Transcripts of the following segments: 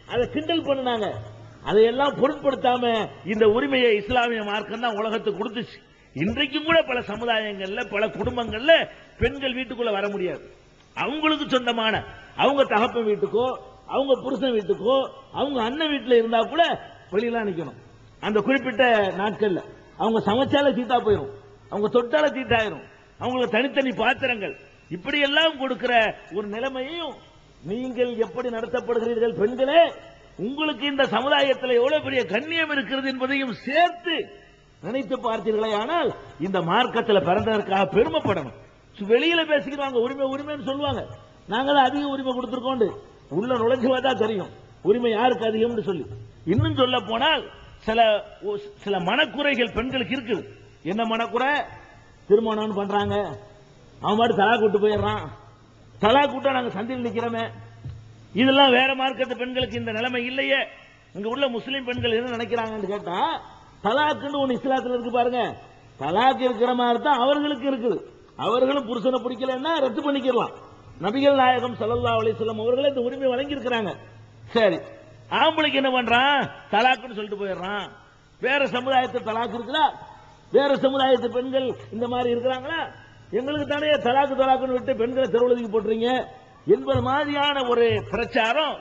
அதை கிண்டல் பண்ணுனாங்க அதையெல்லாம் பொருட்படுத்தாம இந்த உரிமையை இஸ்லாமிய மார்க்கம் தான் உலகத்துக்கு கொடுத்துச்சு இன்றைக்கும் கூட பல சமுதாயங்கள்ல பல குடும்பங்கள்ல பெண்கள் வீட்டுக்குள்ள வர முடியாது அவங்களுக்கு சொந்தமான அவங்க தகப்பன் வீட்டுக்கோ அவங்க புருஷன் வீட்டுக்கோ அவங்க அண்ணன் வீட்டுல இருந்தா கூட வெளியெல்லாம் நிக்கணும் அந்த குறிப்பிட்ட நாட்கள்ல அவங்க சமைச்சாலே தீட்டா போயிடும் அவங்க தொட்டால தீட்டாயிரும் அவங்களுக்கு தனித்தனி பாத்திரங்கள் இப்படி எல்லாம் கொடுக்கிற ஒரு நிலைமையும் நீங்கள் எப்படி நடத்தப்படுகிறீர்கள் பெண்களே உங்களுக்கு இந்த சமுதாயத்தில் எவ்வளவு பெரிய கண்ணியம் இருக்கிறது என்பதையும் சேர்த்து நினைத்து பார்த்தீர்களே ஆனால் இந்த மார்க்கத்தில் பிறந்ததற்காக பெருமைப்படணும் சு- வெளியில பேசிக்கிறாங்க உரிமை உரிமைன்னு சொல்லுவாங்க நாங்க தான் அதிக உரிமை கொடுத்துருக்கோண்டு உள்ள நுழைஞ்சு பார்த்தா தெரியும் உரிமை யாருக்கு அதிகம்னு சொல்லி இன்னும் சொல்ல போனால் சில ஒ- சில மனக்குறைகள் பெண்களுக்கு இருக்குது என்ன மனக்குறை திருமணம் பண்றாங்க அவன் பாட்டு தலா கூட்டு போயிடுறான் தலா கூட்ட நாங்க சந்தையில் நிக்கிறோமே இதெல்லாம் வேற மார்க்கத்து பெண்களுக்கு இந்த நிலைமை இல்லையே இங்க உள்ள முஸ்லிம் பெண்கள் என்ன நினைக்கிறாங்கன்னு கேட்டா தலாக்குன்னு ஒண்ணு இஸ்லாத்துல இருக்கு பாருங்க தலாக்கு இருக்கிற மாதிரி தான் அவர்களுக்கு இருக்குது அவர்களும் புருஷனை பிடிக்கலன்னா ரத்து பண்ணிக்கலாம் நபிகள் நாயகம் ஸல்லல்லாஹு அலைஹி வஸல்லம் அவர்களே இந்த உரிமை வழங்கி இருக்கிறாங்க சரி ஆம்பளைக்கு என்ன பண்றான் தலாக்குன்னு சொல்லிட்டு போயிடுறான் வேற சமுதாயத்து தலாக்கு இருக்குதா வேற சமுதாயத்து பெண்கள் இந்த மாதிரி இருக்கிறாங்களா எங்களுக்கு தானே தலாக்கு தலாக்குன்னு விட்டு பெண்களை தெருவுலதுக்கு போட்டுறீங்க என்பது மாதிரியான ஒரு பிரச்சாரம்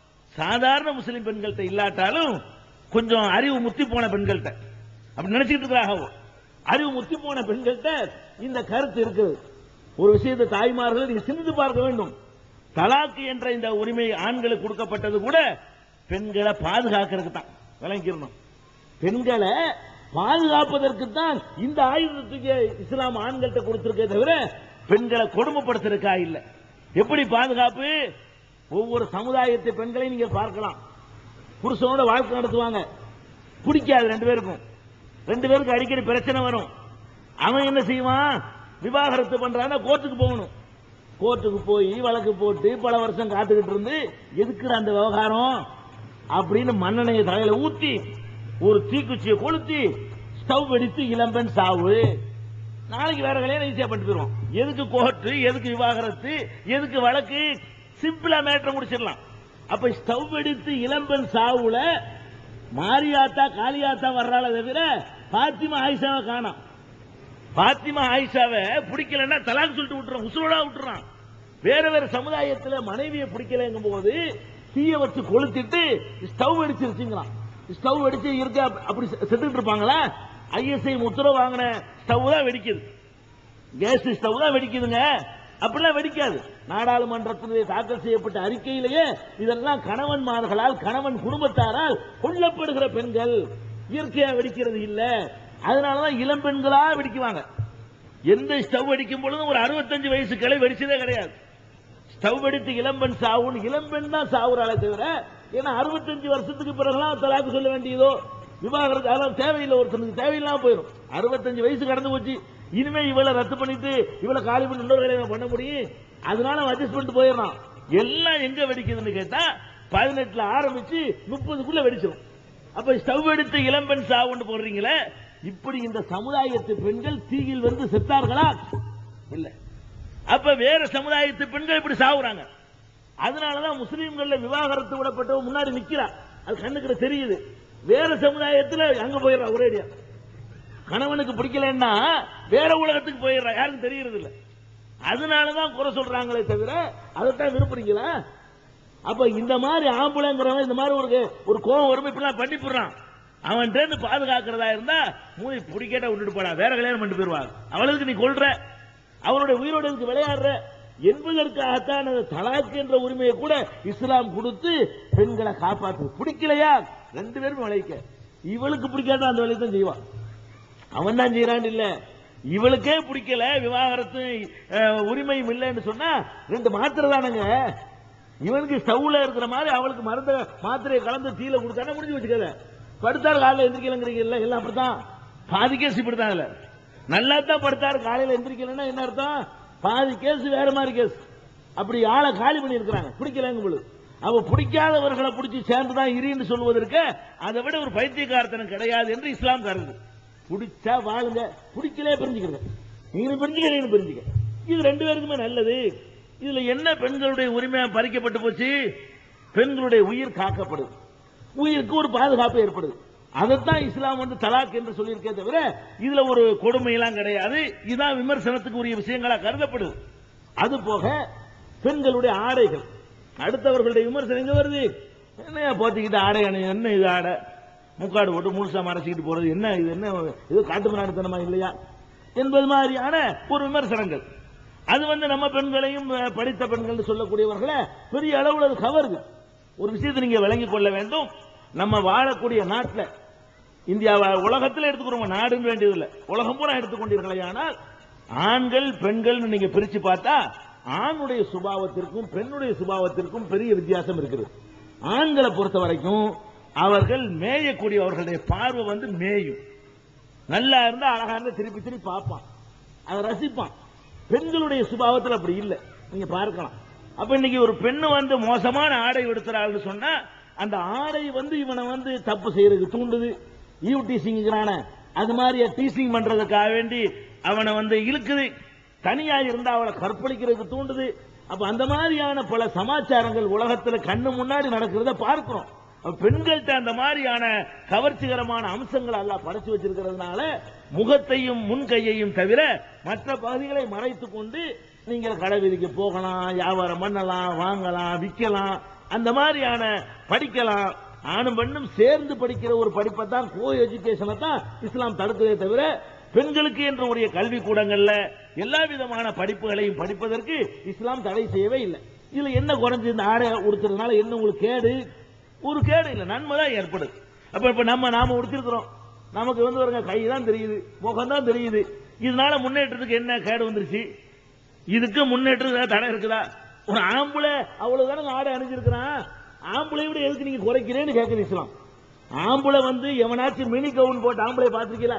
சாதாரண முஸ்லிம் பெண்கள்கிட்ட இல்லாட்டாலும் கொஞ்சம் அறிவு முத்தி போன பெண்கள்கிட்ட அப்படி நினைச்சிட்டு இருக்கிறாங்க அறிவு முத்தி போன பெண்கள்கிட்ட இந்த கருத்து இருக்குது ஒரு விஷயத்தை தாய்மார்கள் நீங்க சிந்தித்து பார்க்க வேண்டும் தலாக்கு என்ற இந்த உரிமை ஆண்களுக்கு கொடுக்கப்பட்டது கூட பெண்களை பாதுகாக்கிறதுக்கு தான் விளங்கிக்கணும் பெண்களை பாதுகாப்பதற்கு தான் இந்த ஆயுதத்துக்கு இஸ்லாம் ஆண்கள்கிட்ட கொடுத்திருக்கே தவிர பெண்களை கொடுமைப்படுத்துறதுக்கா இல்ல எப்படி பாதுகாப்பு ஒவ்வொரு சமுதாயத்து பெண்களை நீங்க பார்க்கலாம் புருஷனோட வாழ்க்கை நடத்துவாங்க பிடிக்காது ரெண்டு பேருக்கும் ரெண்டு பேருக்கு அடிக்கடி பிரச்சனை வரும் அவன் என்ன செய்வான் விவாகரத்து பண்றான்னா கோர்ட்டுக்கு போகணும் கோர்ட்டுக்கு போய் வழக்கு போட்டு பல வருஷம் காத்துக்கிட்டு இருந்து எதுக்குற அந்த விவகாரம் அப்படின்னு மண்ணெண்ணெயை தலையில ஊத்தி ஒரு தீக்குச்சியை கொளுத்தி ஸ்டவ் வெடித்து இளம்பெண் சாவு நாளைக்கு வேற கல்யாணம் ஈஸியா பண்ணிட்டு போயிருவோம் எதுக்கு கோர்ட்டு எதுக்கு விவாகரத்து எதுக்கு வழக்கு சிம்பிளா மேட்டர் முடிச்சிடலாம் அப்ப ஸ்டவ் வெடித்து இளம்பெண் சாவுல மாரியாத்தா காளியாத்தா வர்றாள தவிர பாத்திமா ஆயிஷாவை காணோம் பாத்திமா ஆயிஷாவை பிடிக்கலன்னா தலாக் சொல்லிட்டு விட்டுறான் உசுரோடா விட்டுறான் வேற வேற சமுதாயத்துல மனைவியை பிடிக்கலங்கும் போது தீய வச்சு கொளுத்திட்டு ஸ்டவ் அடிச்சிருச்சுங்களாம் ஸ்டவ் அடிச்சு இருக்க அப்படி செத்துட்டு இருப்பாங்களா ஐஎஸ்ஐ உத்தரவு வாங்கின ஸ்டவ் தான் வெடிக்குது கேஸ் ஸ்டவ் தான் வெடிக்குதுங்க அப்படிலாம் வெடிக்காது நாடாளுமன்றத்திலே தாக்கல் செய்யப்பட்ட அறிக்கையிலேயே இதெல்லாம் கணவன்மார்களால் கணவன் குடும்பத்தாரால் கொல்லப்படுகிற பெண்கள் இயற்கையா வெடிக்கிறது இல்ல அதனாலதான் இளம் பெண்களா வெடிக்குவாங்க எந்த ஸ்டவ் அடிக்கும் பொழுதும் ஒரு அறுபத்தஞ்சு வயசு கிளை வெடிச்சதே கிடையாது ஸ்டவ் வெடித்து இளம்பெண் சாவுன்னு இளம்பெண் தான் சாவுறாளே தவிர ஏன்னா அறுபத்தஞ்சு வருஷத்துக்கு பிறகுலாம் தலாக்கு சொல்ல வேண்டியதோ விவாகரத்து அதெல்லாம் தேவையில்லை ஒருத்தனுக்கு தேவையில்லாம போயிடும் அறுபத்தஞ்சு வயசு கடந்து போச்சு இனிமே இவளை ரத்து பண்ணிட்டு இவளை காலி பண்ணி இன்னொரு கல்யாணம் பண்ண முடியும் அதனால அட்ஜஸ்ட் பண்ணிட்டு போயிடறான் எல்லாம் எங்க வெடிக்குதுன்னு கேட்டா பதினெட்டுல ஆரம்பிச்சு முப்பதுக்குள்ள வெடிச்சிடும் அப்ப ஸ்டவ் எடுத்து இளம்பெண் சாவுன்னு போடுறீங்களே இப்படி இந்த சமுதாயத்து பெண்கள் தீயில் வந்து செத்தார்களா இல்ல அப்ப வேற சமுதாயத்து பெண்கள் இப்படி சாவுறாங்க அதனாலதான் முஸ்லீம்கள்ல விவாகரத்து விடப்பட்டவ முன்னாடி நிக்கிறா அது கண்ணுக்கு தெரியுது வேற சமுதாயத்துல அங்க போயிடுறா ஒரேடியா கணவனுக்கு பிடிக்கலன்னா வேற உலகத்துக்கு போயிடுறா யாருக்கும் தெரியறது இல்ல அதனாலதான் குறை சொல்றாங்களே தவிர அதைத்தான் விரும்புறீங்களா அப்ப இந்த மாதிரி ஆம்பளைங்கிறவன் இந்த மாதிரி ஒரு ஒரு கோவம் வரும் இப்படிலாம் பண்ணி போடுறான் அவன்கிட்ட இருந்து பாதுகாக்கிறதா இருந்தா மூணு பிடிக்கட்ட விட்டுட்டு போடா வேற கல்யாணம் பண்ணிட்டு போயிருவாங்க அவளுக்கு நீ கொள்ற அவனுடைய உயிரோடு இதுக்கு விளையாடுற என்பதற்காகத்தான் அந்த தலாக்கு என்ற உரிமையை கூட இஸ்லாம் கொடுத்து பெண்களை காப்பாத்து பிடிக்கலையா ரெண்டு பேரும் விளைவிக்க இவளுக்கு பிடிக்காத அந்த வேலையை தான் செய்வான் அவன் தான் செய்யறான் இல்ல இவளுக்கே பிடிக்கல விவாகரத்து அஹ், உரிமையும் இல்லைன்னு சொன்னா ரெண்டு மாத்திரை தானுங்க இவனுக்கு ஸ்டவ்ல இருக்கிற மாதிரி அவளுக்கு மருந்து மாத்திரையை கலந்து தீல கொடுத்தானே முடிஞ்சு வச்சுக்கல படுத்தாரு காலையில எந்திரிக்கலங்கிறீங்கல்ல எல்லாம் அப்படித்தான் பாதி கேஸ் இப்படித்தான் இல்ல நல்லா தான் படுத்தாரு காலையில எந்திரிக்கலன்னா என்ன அர்த்தம் பாதி கேஸ் வேற மாதிரி கேஸ் அப்படி ஆளை காலி பண்ணி இருக்கிறாங்க பிடிக்கலங்க பொழுது அவ பிடிக்காதவர்களை பிடிச்சி சேர்ந்துதான் இரின்னு சொல்வதற்கு அதை விட ஒரு பைத்தியக்காரத்தனம் கிடையாது என்று இஸ்லாம் கருது பிடிச்சா வாழுங்க பிடிக்கலே பிரிஞ்சுக்கிறங்க நீங்களும் பிரிஞ்சுக்க நீங்களும் பிரிஞ்சுக்க இது ரெண்டு பேருக்குமே நல்லது இதுல என்ன பெண்களுடைய உரிமை பறிக்கப்பட்டு போச்சு பெண்களுடைய உயிர் காக்கப்படுது உயிருக்கு ஒரு பாதுகாப்பு ஏற்படுது அதைத்தான் இஸ்லாம் வந்து தலாக் என்று சொல்லியிருக்கே தவிர இதுல ஒரு கொடுமையெல்லாம் கிடையாது இதுதான் விமர்சனத்துக்கு உரிய விஷயங்களா கருதப்படுது அது போக பெண்களுடைய ஆடைகள் அடுத்தவர்களுடைய விமர்சனம் எங்க வருது என்ன போத்திக்கிட்டு ஆடை அணி என்ன இது ஆடை முக்காடு போட்டு முழுசா மறைச்சிக்கிட்டு போறது என்ன இது என்ன இது காட்டு மிராடித்தனமா இல்லையா என்பது மாதிரியான ஒரு விமர்சனங்கள் அது வந்து நம்ம பெண்களையும் அஹ், படித்த பெண்கள் சொல்லக்கூடியவர்களை பெரிய அளவுல அது கவருது ஒரு விஷயத்தை நீங்க விளங்கிக் கொள்ள வேண்டும் நம்ம வாழக்கூடிய நாட்டில் இந்தியாவை உலகத்தில் எடுத்துக்கிறோம் நாடுன்னு வேண்டியதில்லை உலகம் பூரா எடுத்துக்கொண்டீர்களே ஆனால் ஆண்கள் பெண்கள் நீங்க பிரிச்சு பார்த்தா ஆணுடைய சுபாவத்திற்கும் பெண்ணுடைய சுபாவத்திற்கும் பெரிய வித்தியாசம் இருக்குது ஆண்களை பொறுத்த வரைக்கும் அவர்கள் மேயக்கூடிய அவர்களுடைய பார்வை வந்து மேயும் நல்லா இருந்தா அழகா இருந்தா திருப்பி திருப்பி பார்ப்பான் அதை ரசிப்பான் பெண்களுடைய சுபாவத்தில் அப்படி இல்லை நீங்க பார்க்கலாம் அப்ப இன்னைக்கு ஒரு பெண்ணு வந்து மோசமான ஆடை எடுத்துறாள்னு சொன்னா அந்த ஆடை வந்து இவனை வந்து தப்பு செய்யறதுக்கு தூண்டுது ஈவ் டீசிங்கிறான அது மாதிரி டீசிங் பண்றதுக்காக வேண்டி அவனை வந்து இழுக்குது தனியா இருந்தா அவளை கற்பழிக்கிறதுக்கு தூண்டுது அப்ப அந்த மாதிரியான பல சமாச்சாரங்கள் உலகத்துல கண்ணு முன்னாடி நடக்கிறத பார்க்கிறோம் அப்ப பெண்கள்கிட்ட அந்த மாதிரியான கவர்ச்சிகரமான அம்சங்களை எல்லாம் படைச்சு வச்சிருக்கிறதுனால முகத்தையும் முன்கையையும் தவிர மற்ற பகுதிகளை மறைத்துக் கொண்டு நீங்கள் கடை வீதிக்கு போகலாம் வியாபாரம் பண்ணலாம் வாங்கலாம் விற்கலாம் அந்த மாதிரியான படிக்கலாம் ஆணும் பெண்ணும் சேர்ந்து படிக்கிற ஒரு படிப்பை தான் கோ எஜுகேஷனை தான் இஸ்லாம் தடுக்கிறதே தவிர பெண்களுக்கு என்ற உரிய கல்வி கூடங்கள்ல எல்லா விதமான படிப்புகளையும் படிப்பதற்கு இஸ்லாம் தடை செய்யவே இல்லை இதுல என்ன குறைஞ்சு இந்த ஆடை உடுத்துறதுனால என்ன உங்களுக்கு கேடு ஒரு கேடு இல்லை நன்மை தான் ஏற்படுது அப்ப இப்ப நம்ம நாம உடுத்திருக்கிறோம் நமக்கு வந்து ஒரு கை தான் தெரியுது முகம் தான் தெரியுது இதனால முன்னேற்றத்துக்கு என்ன கேடு வந்துருச்சு இதுக்கு முன்னேற்றத்துக்கு தடை இருக்குதா ஒரு ஆம்பளை அவ்வளவுதானே ஆடை அணிஞ்சிருக்கிறான் ஆம்பளை விட எதுக்கு நீங்க குறைக்கிறேன்னு கேட்குது இஸ்லாம் ஆம்பளை வந்து எவனாச்சும் மினி கவுன் போட்டு ஆம்பளை பார்த்திருக்கீங்களா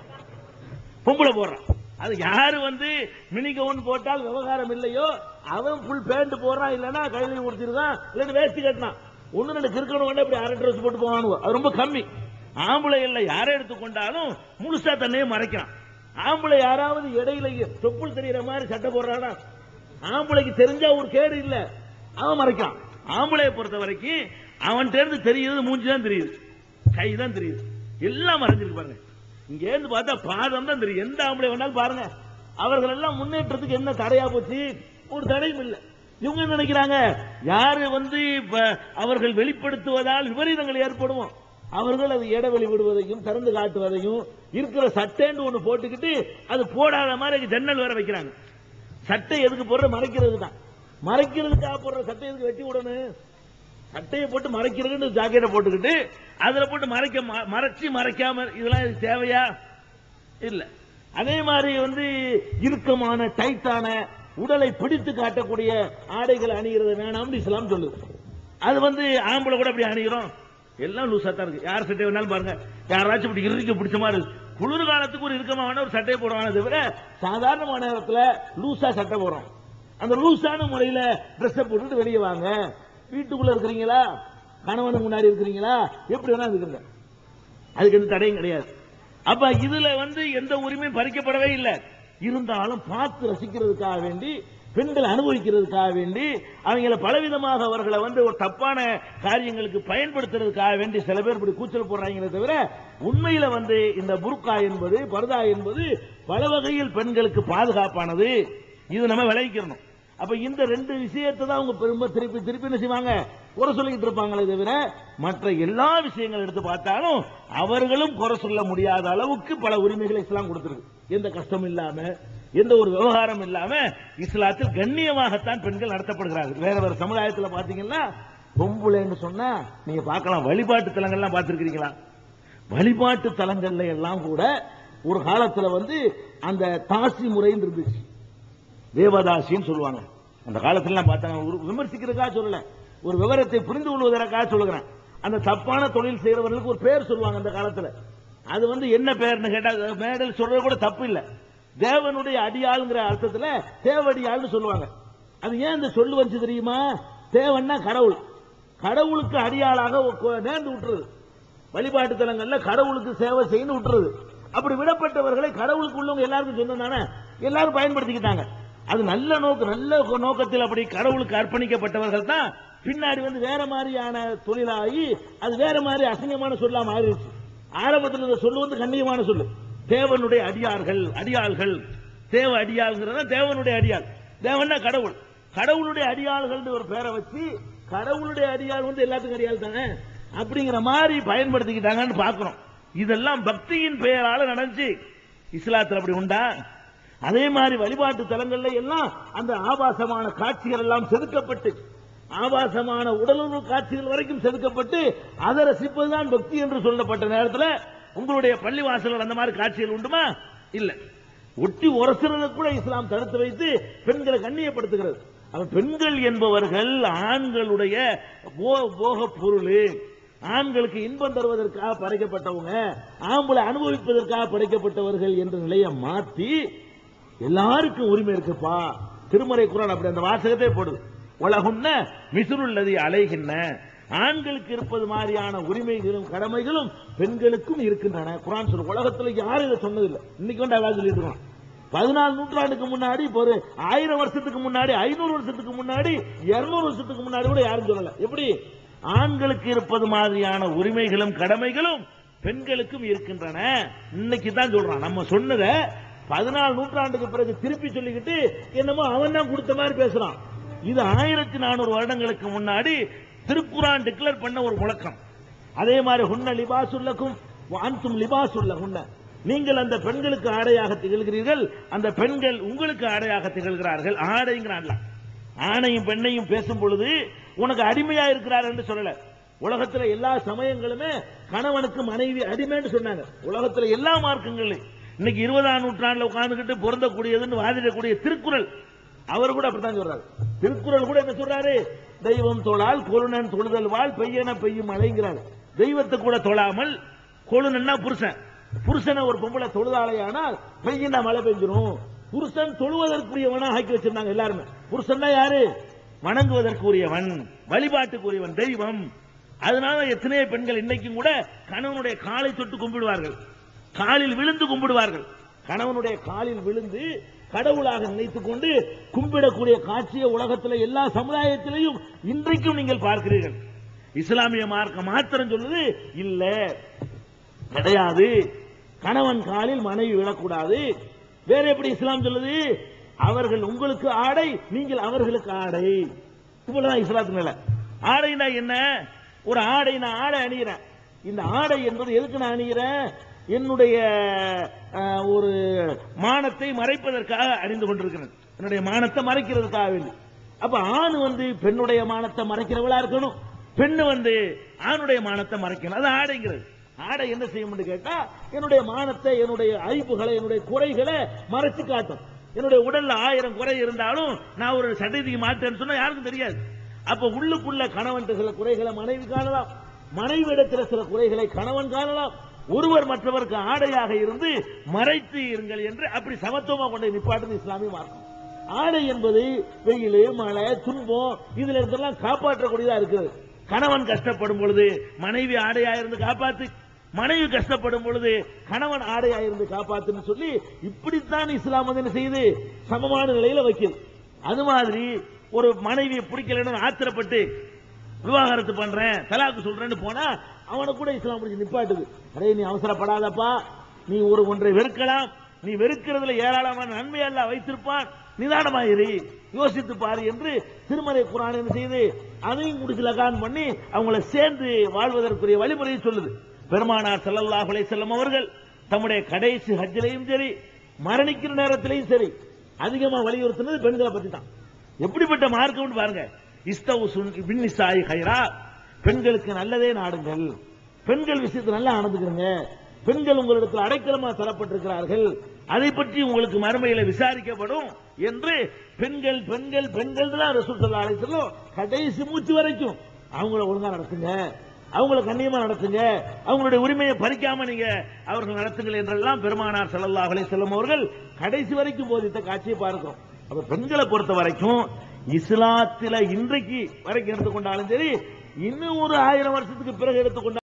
பொம்பளை போடுறான் அது யாரு வந்து மினி கவுன் போட்டால் விவகாரம் இல்லையோ அவன் ஃபுல் பேண்ட் போடுறான் இல்லைன்னா கையில முடிச்சிருக்கான் இல்லைன்னா வேஷ்டி கட்டினான் ஒன்னு ரெண்டு கிறுக்கணும் வேண்டாம் இப்படி அரை ட்ரெஸ் போட்டு போவானுவோ அது ரொம்ப கம்மி ஆம்பளை இல்லை யாரை எடுத்துக்கொண்டாலும் முழுசா தன்னையே மறைக்கிறான் ஆம்பளை யாராவது இடையில தொப்புள் தெரியற மாதிரி சட்டை போடுறானா ஆம்பளைக்கு தெரிஞ்சா ஒரு கேடு இல்ல அவன் மறைக்கான் ஆம்பளையை பொறுத்த வரைக்கும் அவன் இருந்து தெரியுது மூஞ்சி தான் தெரியுது கை தான் தெரியுது எல்லாம் மறைஞ்சிருக்கு பாருங்க இங்க இருந்து பார்த்தா பாதம் தான் தெரியும் எந்த ஆம்பளை வேணாலும் பாருங்க அவர்கள் எல்லாம் முன்னேற்றத்துக்கு என்ன தடையா போச்சு ஒரு தடையும் இல்லை இவங்க என்ன நினைக்கிறாங்க யாரு வந்து இப்ப அவர்கள் வெளிப்படுத்துவதால் விபரீதங்கள் ஏற்படுவோம் அவர்கள் அது இடைவெளி விடுவதையும் திறந்து காட்டுவதையும் இருக்கிற சட்டைன்னு ஒண்ணு போட்டுக்கிட்டு அது போடாத மாதிரி ஜன்னல் வேற வைக்கிறாங்க சட்டை எதுக்கு போடுற மறைக்கிறது தான் மறைக்கிறதுக்காக போடுற சட்டை எதுக்கு வெட்டி விடணும் சட்டையை போட்டு மறைக்கிறதுன்னு ஜாக்கெட்டை போட்டுக்கிட்டு அதுல போட்டு மறைக்க ம- மறைச்சு மறைக்காம இதெல்லாம் இதுக்கு தேவையா இல்ல அதே மாதிரி வந்து இறுக்கமான டைட்டான உடலை பிடித்து காட்டக்கூடிய ஆடைகளை அணிகிறது வேணாம்னு இஸ்லாம் சொல்லுது அது வந்து ஆம்பளை கூட அப்படி அணிகிறோம் எல்லாம் லூசா தான் இருக்கு யார் சட்டை வேணாலும் பாருங்க யாராச்சும் இப்படி இறுக்க பிடிச்ச மாதிரி இருக்கு. குளிர் காலத்துக்கு ஒரு இறுக்கமான ஒரு சட்டையை போடுவானே தவிர சாதாரணமான நேரத்துல லூசா சட்டை போடுறோம் அந்த லூசான முறையில ட்ரெஸ்ஸை போட்டுட்டு வெளியே வாங்க வீட்டுக்குள்ள இருக்கிறீங்களா கணவனுக்கு முன்னாடி இருக்கிறீங்களா எப்படி வேணா இருக்குங்க அதுக்கு எந்த தடையும் கிடையாது அப்ப இதுல வந்து எந்த உரிமையும் பறிக்கப்படவே இல்லை இருந்தாலும் பார்த்து ரசிக்கிறதுக்காக வேண்டி பெண்கள் அனுபவிக்கிறதுக்காக வேண்டி அவங்கள பலவிதமாக அவர்களை வந்து ஒரு தப்பான காரியங்களுக்கு பயன்படுத்துறதுக்காக வேண்டி சில பேர் இப்படி கூச்சல் போடுறாங்களே தவிர உண்மையில வந்து இந்த புர்கா என்பது பர்தா என்பது பல வகையில் பெண்களுக்கு பாதுகாப்பானது இது நம்ம விளைவிக்கிறணும் அப்ப இந்த ரெண்டு விஷயத்தை தான் அவங்க பெரும்ப திருப்பி திருப்பி என்ன செய்வாங்க குறை சொல்லிக்கிட்டு இருப்பாங்களே தவிர மற்ற எல்லா விஷயங்கள் எடுத்து பார்த்தாலும் அவர்களும் குறை சொல்ல முடியாத அளவுக்கு பல உரிமைகளை இஸ்லாம் கொடுத்திருக்கு எந்த கஷ்டம் இல்லாம எந்த ஒரு விவகாரம் இல்லாம இஸ்லாத்தில் கண்ணியமாகத்தான் பெண்கள் நடத்தப்படுகிறார்கள் வேற வேற சமுதாயத்தில் பாத்தீங்கன்னா பொம்புளைன்னு சொன்னா நீங்க பார்க்கலாம் வழிபாட்டு தலங்கள்லாம் பார்த்திருக்கிறீங்களா வழிபாட்டு தலங்கள்ல எல்லாம் கூட ஒரு காலத்துல வந்து அந்த தாசி முறைன்னு இருந்துச்சு தேவதாசின்னு சொல்லுவாங்க அந்த காலத்துல நான் பார்த்தாங்க ஒரு விமர்சிக்கிறதுக்காக சொல்லல ஒரு விவரத்தை புரிந்து கொள்வதற்காக சொல்லுகிறேன் அந்த தப்பான தொழில் செய்யறவர்களுக்கு ஒரு பேர் சொல்லுவாங்க அந்த காலத்துல அது வந்து என்ன பேர்னு கேட்டா மேடல் சொல்றது கூட தப்பு இல்ல தேவனுடைய அடியாளுங்கிற அர்த்தத்துல தேவடியாள்னு சொல்லுவாங்க அது ஏன் இந்த சொல்லு வந்து தெரியுமா தேவன்னா கடவுள் கடவுளுக்கு அடியாளாக ஒ- நேர்ந்து விட்டுறது வழிபாட்டு தலங்கள்ல கடவுளுக்கு சேவை செய்யணும் விட்டுறது அப்படி விடப்பட்டவர்களை கடவுளுக்கு உள்ளவங்க எல்லாருக்கும் சொந்தம் தானே எல்லாரும் பயன்படுத்திக்கிட்டாங்க அது நல்ல நோக்கு நல்ல நோக்கத்தில் அப்படி கடவுளுக்கு அர்ப்பணிக்கப்பட்டவர்கள் தான் பின்னாடி வந்து வேற மாதிரியான தொழிலாகி அது வேற மாதிரி அசிங்கமான சொல்லா மாறிடுச்சு ஆரம்பத்தில் இந்த சொல்லு வந்து கண்ணியமான சொல்லு தேவனுடைய அடியார்கள் அடியாள்கள் தேவ அடியாள்ங்கிறத தேவனுடைய அடியாள் தேவன்னா கடவுள் கடவுளுடைய அடியாள்கள் ஒரு பேரை வச்சு கடவுளுடைய அடியாள் வந்து எல்லாத்துக்கும் அடியாள் தானே அப்படிங்கிற மாதிரி பயன்படுத்திக்கிட்டாங்கன்னு பார்க்கிறோம் இதெல்லாம் பக்தியின் பெயரால நடந்துச்சு இஸ்லாத்துல அப்படி உண்டா அதே மாதிரி வழிபாட்டு தலங்கள்ல எல்லாம் அந்த ஆபாசமான காட்சிகள் எல்லாம் செதுக்கப்பட்டு ஆபாசமான உடலுறவு காட்சிகள் வரைக்கும் செதுக்கப்பட்டு அதை ரசிப்பதுதான் பக்தி என்று சொல்லப்பட்ட நேரத்தில் உங்களுடைய பள்ளிவாசல்கள் அந்த மாதிரி காட்சிகள் உண்டுமா இல்ல ஒட்டி உரசுறதை கூட இஸ்லாம் தடுத்து வைத்து பெண்களை கண்ணியப்படுத்துகிறது அப்ப பெண்கள் என்பவர்கள் ஆண்களுடைய போ- போகப் பொருள் ஆண்களுக்கு இன்பம் தருவதற்காக படைக்கப்பட்டவங்க ஆம்பளை அனுபவிப்பதற்காக படைக்கப்பட்டவர்கள் என்ற நிலையை மாத்தி எல்லாருக்கும் உரிமை இருக்குப்பா திருமறை குரான் அப்படி அந்த வாசகத்தை போடுது உலகுன்ன மிசுருள்ளதி அலைகின்ற ஆண்களுக்கு இருப்பது மாதிரியான உரிமைகளும் கடமைகளும் பெண்களுக்கும் இருக்கின்றன குரான் சொல்ல உலகத்துல யாரும் இதை சொன்னதில்லை இன்னைக்கு வந்து அதாவது சொல்லிட்டு இருக்கோம் பதினாலு நூற்றாண்டுக்கு முன்னாடி இப்போ ஒரு ஆயிரம் வருஷத்துக்கு முன்னாடி ஐநூறு வருஷத்துக்கு முன்னாடி இருநூறு வருஷத்துக்கு முன்னாடி கூட யாரும் சொல்லல எப்படி ஆண்களுக்கு இருப்பது மாதிரியான உரிமைகளும் கடமைகளும் பெண்களுக்கும் இருக்கின்றன இன்னைக்கு தான் சொல்றான் நம்ம சொன்னதை பதினாலு நூற்றாண்டுக்கு பிறகு திருப்பி சொல்லிக்கிட்டு என்னமோ அவன் தான் கொடுத்த மாதிரி பேசுறான் இது ஆயிரத்தி நானூறு வருடங்களுக்கு முன்னாடி திருக்குரான் டிக்ளேர் பண்ண ஒரு முழக்கம் அதே மாதிரி ஹுன்ன லிபாசுல்லக்கும் வான்தும் லிபாசுல்ல ஹுன்ன நீங்கள் அந்த பெண்களுக்கு ஆடையாக திகழ்கிறீர்கள் அந்த பெண்கள் உங்களுக்கு ஆடையாக திகழ்கிறார்கள் ஆடைங்கிறான்ல ஆணையும் பெண்ணையும் பேசும் பொழுது உனக்கு அடிமையா இருக்கிறார் என்று சொல்லல உலகத்துல எல்லா சமயங்களுமே கணவனுக்கு மனைவி அடிமைன்னு சொன்னாங்க உலகத்துல எல்லா மார்க்கங்களும் இன்னைக்கு இருபதாம் நூற்றாண்டுல உட்கார்ந்துகிட்டு பொருந்தக்கூடியதுன்னு வாதிடக்கூடிய திருக்குறள் அவர் கூட அப்படித்தான் சொல்றாரு திருக்குறள் கூட என்ன சொல்றாரு தெய்வம் தொழால் கொழுனன் தொழுதல் வாழ் பெய்யன பெய்யும் மழைங்கிறாரு தெய்வத்தை கூட தொழாமல் கொழுனன்னா புருஷன் புருஷனை ஒரு பொம்பளை தொழுதாலையானால் பெய்யினா மழை பெஞ்சிரும் புருஷன் தொழுவதற்குரியவனா ஆக்கி வச்சிருந்தாங்க எல்லாருமே புருஷன்னா யாரு வணங்குவதற்குரியவன் வழிபாட்டுக்குரியவன் தெய்வம் அதனால எத்தனையோ பெண்கள் இன்னைக்கும் கூட கணவனுடைய காலை தொட்டு கும்பிடுவார்கள் காலில் விழுந்து கும்பிடுவார்கள் கணவனுடைய காலில் விழுந்து கடவுளாக நினைத்துக் கொண்டு கும்பிடக்கூடிய காட்சியை உலகத்தில் எல்லா சமுதாயத்திலையும் இன்றைக்கும் நீங்கள் பார்க்கிறீர்கள் இஸ்லாமிய மார்க்கம் மாத்திரம் சொல்லுது இல்ல கிடையாது கணவன் காலில் மனைவி விழக்கூடாது வேற எப்படி இஸ்லாம் சொல்லுது அவர்கள் உங்களுக்கு ஆடை நீங்கள் அவர்களுக்கு ஆடை இவ்வளவுதான் இஸ்லாத்து நிலை ஆடைனா என்ன ஒரு ஆடை நான் ஆடை அணிகிறேன் இந்த ஆடை என்பது எதுக்கு நான் அணிகிறேன் என்னுடைய அஹ், ஒரு மானத்தை மறைப்பதற்காக அணிந்து கொண்டிருக்கிறேன் என்னுடைய மானத்தை மறைக்கிறதுக்காக வேண்டி அப்ப ஆண் வந்து பெண்ணுடைய மானத்தை மறைக்கிறவளா இருக்கணும் பெண்ணு வந்து ஆணுடைய மானத்தை மறைக்கணும் அது ஆடைங்கிறது ஆடை என்ன செய்யும் கேட்டா என்னுடைய மானத்தை என்னுடைய ஐப்புகளை என்னுடைய குறைகளை மறைச்சு காட்டும் என்னுடைய உடல்ல ஆயிரம் குறை இருந்தாலும் நான் ஒரு சட்டத்துக்கு மாட்டேன்னு சொன்னா யாருக்கும் தெரியாது அப்ப உள்ளுக்குள்ள கணவன் சில குறைகளை மனைவி காணலாம் மனைவிடத்தில் சில குறைகளை கணவன் காணலாம் ஒருவர் மற்றவருக்கு ஆடையாக இருந்து மறைத்து இருங்கள் என்று அப்படி சமத்துவமா கொண்டு நிப்பாட்டுது இஸ்லாமிய மார்க்கம் ஆடை என்பது வெயில் மழை துன்பம் இதுல இருந்தெல்லாம் காப்பாற்றக்கூடியதா இருக்குது கணவன் கஷ்டப்படும் பொழுது மனைவி ஆடையா இருந்து காப்பாத்து மனைவி கஷ்டப்படும் பொழுது கணவன் ஆடையா இருந்து காப்பாத்துன்னு சொல்லி இப்படித்தான் இஸ்லாம் வந்து என்ன செய்யுது சமமான நிலையில வைக்குது அது மாதிரி ஒரு மனைவியை பிடிக்கலன்னு ஆத்திரப்பட்டு விவாகரத்து பண்றேன் தலாக்கு சொல்றேன்னு போனா அவனை கூட இஸ்லாம் பிடிச்சி நிப்பாட்டுது அடே நீ அவசரப்படாதப்பா நீ ஒரு ஒன்றை வெறுக்கலாம் நீ வெறுக்கிறதுல ஏராளமான நன்மை அல்ல வைத்திருப்பான் நிதானமாயிரு யோசித்து பாரு என்று திருமலை குரான் என்ன செய்யுது அதையும் முடிச்சு லகான் பண்ணி அவங்கள சேர்ந்து வாழ்வதற்குரிய வழிமுறையை சொல்லுது பெருமானார் ஸல்லல்லாஹு அலைஹி வஸல்லம் அவர்கள் தம்முடைய கடைசி ஹஜ்ஜிலையும் சரி மரணிக்கிற நேரத்திலையும் சரி அதிகமா வலியுறுத்தினது பெண்களை பத்தி தான் எப்படிப்பட்ட மார்க்கம்னு பாருங்க இஸ்தவுசுன் பின்னிசாய் ஹைரா பெண்களுக்கு நல்லதே நாடுங்கள் பெண்கள் விஷயத்தில் நல்லா நடந்துக்கிறங்க பெண்கள் உங்களிடத்தில் அடைக்கலமா தரப்பட்டிருக்கிறார்கள் அதை பற்றி உங்களுக்கு மறுமையில விசாரிக்கப்படும் என்று பெண்கள் பெண்கள் பெண்கள் தான் ரசூல் ஸல்லல்லாஹு அலைஹி வஸல்லம் கடைசி மூச்சு வரைக்கும் அவங்கள ஒழுங்கா நடத்துங்க அவங்கள கண்ணியமா நடத்துங்க அவங்களுடைய உரிமையை பறிக்காம நீங்க அவர்கள் நடத்துங்கள் என்றெல்லாம் பெருமானார் ஸல்லல்லாஹு அலைஹி வஸல்லம் அவர்கள் கடைசி வரைக்கும் போதித்த காட்சியை பார்க்கிறோம் அப்ப பெண்களை பொறுத்த வரைக்கும் இஸ்லாத்தில இன்றைக்கு வரைக்கும் எடுத்துக்கொண்டாலும் சரி இன்னும் ஒரு ஆயிரம் வருஷத்துக்கு பிறகு எடுத்துக்கொண்டாலும்